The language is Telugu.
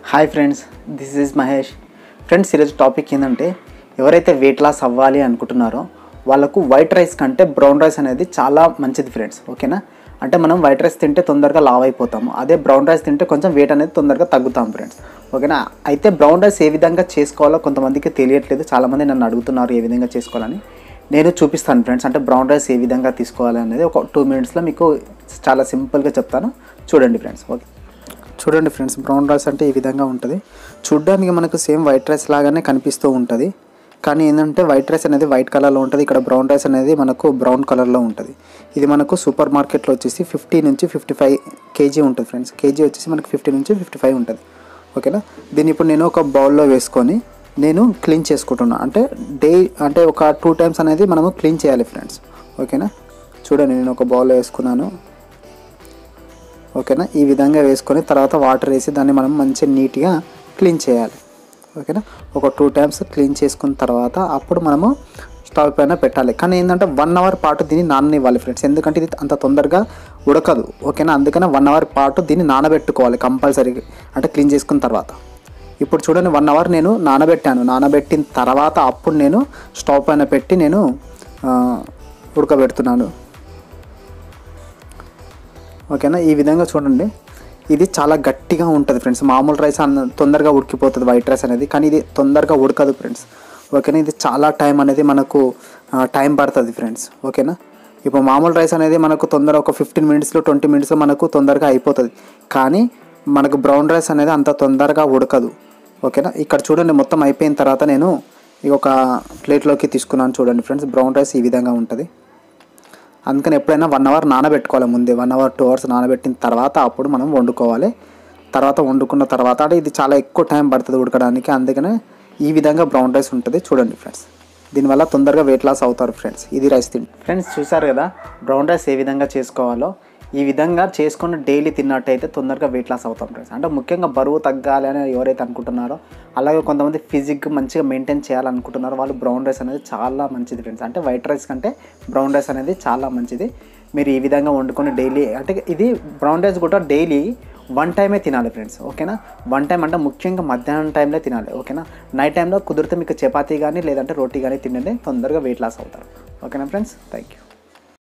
hi friends this is Mahesh friends ఈరోజు టాపిక్ ఏంటంటే ఎవరైతే వెయిట్ లాస్ అవ్వాలి అనుకుంటున్నారో వాళ్ళకు వైట్ రైస్ కంటే బ్రౌన్ రైస్ అనేది చాలా మంచిది ఫ్రెండ్స్ ఓకేనా అంటే మనం వైట్ రైస్ తింటే తొందరగా లావ్ అయిపోతాము అదే బ్రౌన్ రైస్ తింటే కొంచెం వెయిట్ అనేది తొందరగా తగ్గుతాం ఫ్రెండ్స్ ఓకేనా అయితే బ్రౌన్ రైస్ ఏ విధంగా చేసుకోవాలో కొంతమందికి తెలియట్లేదు చాలామంది నన్ను అడుగుతున్నారు ఏ విధంగా చేసుకోవాలని నేను చూపిస్తాను ఫ్రెండ్స్ అంటే బ్రౌన్ రైస్ ఏ విధంగా తీసుకోవాలి అనేది ఒక టూ మినిట్స్లో మీకు చాలా సింపుల్గా చెప్తాను చూడండి ఫ్రెండ్స్ ఓకే చూడండి ఫ్రెండ్స్ బ్రౌన్ రైస్ అంటే ఈ విధంగా ఉంటుంది చూడ్డానికి మనకు సేమ్ వైట్ రైస్ లాగానే కనిపిస్తూ ఉంటుంది కానీ ఏంటంటే వైట్ రైస్ అనేది వైట్ కలర్లో ఉంటుంది ఇక్కడ బ్రౌన్ రైస్ అనేది మనకు బ్రౌన్ కలర్లో ఉంటుంది ఇది మనకు సూపర్ మార్కెట్లో వచ్చేసి ఫిఫ్టీ నుంచి ఫిఫ్టీ ఫైవ్ కేజీ ఉంటుంది ఫ్రెండ్స్ కేజీ వచ్చేసి మనకు ఫిఫ్టీ నుంచి ఫిఫ్టీ ఫైవ్ ఉంటుంది ఓకేనా దీన్ని ఇప్పుడు నేను ఒక బౌల్లో వేసుకొని నేను క్లీన్ చేసుకుంటున్నాను అంటే డే అంటే ఒక టూ టైమ్స్ అనేది మనము క్లీన్ చేయాలి ఫ్రెండ్స్ ఓకేనా చూడండి నేను ఒక బౌల్లో వేసుకున్నాను ఓకేనా ఈ విధంగా వేసుకొని తర్వాత వాటర్ వేసి దాన్ని మనం మంచిగా నీట్గా క్లీన్ చేయాలి ఓకేనా ఒక టూ టైమ్స్ క్లీన్ చేసుకున్న తర్వాత అప్పుడు మనము స్టవ్ పైన పెట్టాలి కానీ ఏంటంటే వన్ అవర్ పాటు దీన్ని నాననివ్వాలి ఫ్రెండ్స్ ఎందుకంటే ఇది అంత తొందరగా ఉడకదు ఓకేనా అందుకనే వన్ అవర్ పాటు దీన్ని నానబెట్టుకోవాలి కంపల్సరీ అంటే క్లీన్ చేసుకున్న తర్వాత ఇప్పుడు చూడండి వన్ అవర్ నేను నానబెట్టాను నానబెట్టిన తర్వాత అప్పుడు నేను స్టవ్ పైన పెట్టి నేను ఆ, ఉడకబెడుతున్నాను ఓకేనా ఈ విధంగా చూడండి ఇది చాలా గట్టిగా ఉంటుంది ఫ్రెండ్స్ మామూలు రైస్ అన్న తొందరగా ఉడికిపోతుంది వైట్ రైస్ అనేది కానీ ఇది తొందరగా ఉడకదు ఫ్రెండ్స్ ఓకేనా ఇది చాలా టైం అనేది మనకు ఆ, టైం పడుతుంది ఫ్రెండ్స్ ఓకేనా ఇప్పుడు మామూలు రైస్ అనేది మనకు తొందర ఒక ఫిఫ్టీన్ మినిట్స్లో ట్వంటీ మినిట్స్లో మనకు తొందరగా అయిపోతుంది కానీ మనకు బ్రౌన్ రైస్ అనేది అంత తొందరగా ఉడకదు ఓకేనా ఇక్కడ చూడండి మొత్తం అయిపోయిన తర్వాత నేను ఈ ఒక ప్లేట్లోకి తీసుకున్నాను చూడండి ఫ్రెండ్స్ బ్రౌన్ రైస్ ఈ విధంగా ఉంటుంది అందుకని ఎప్పుడైనా వన్ అవర్ నానబెట్టుకోవాలి ముందే వన్ అవర్ టూ అవర్స్ నానబెట్టిన తర్వాత అప్పుడు మనం వండుకోవాలి తర్వాత వండుకున్న తర్వాత అంటే ఇది చాలా ఎక్కువ టైం పడుతుంది ఉడకడానికి అందుకనే ఈ విధంగా బ్రౌన్ రైస్ ఉంటుంది చూడండి ఫ్రెండ్స్ దీనివల్ల తొందరగా వెయిట్ లాస్ అవుతారు ఫ్రెండ్స్ ఇది రైస్ తిండి ఫ్రెండ్స్ చూసారు కదా బ్రౌన్ రైస్ ఏ విధంగా చేసుకోవాలో ఈ విధంగా చేసుకుని డైలీ తిన్నట్టయితే తొందరగా వెయిట్ లాస్ అవుతాం ఫ్రెండ్స్ అంటే ముఖ్యంగా బరువు తగ్గాలి అని ఎవరైతే అనుకుంటున్నారో అలాగే కొంతమంది ఫిజిక్ మంచిగా మెయింటైన్ చేయాలనుకుంటున్నారో వాళ్ళు బ్రౌన్ రైస్ అనేది చాలా మంచిది ఫ్రెండ్స్ అంటే వైట్ రైస్ కంటే బ్రౌన్ రైస్ అనేది చాలా మంచిది మీరు ఈ విధంగా వండుకొని డైలీ అంటే ఇది బ్రౌన్ రైస్ కూడా డైలీ వన్ టైమే తినాలి ఫ్రెండ్స్ ఓకేనా వన్ టైం అంటే ముఖ్యంగా మధ్యాహ్నం టైంలో తినాలి ఓకేనా నైట్ టైంలో కుదిరితే మీకు చపాతీ కానీ లేదంటే రోటీ కానీ తినండి తొందరగా వెయిట్ లాస్ అవుతారు ఓకేనా ఫ్రెండ్స్ థ్యాంక్ యూ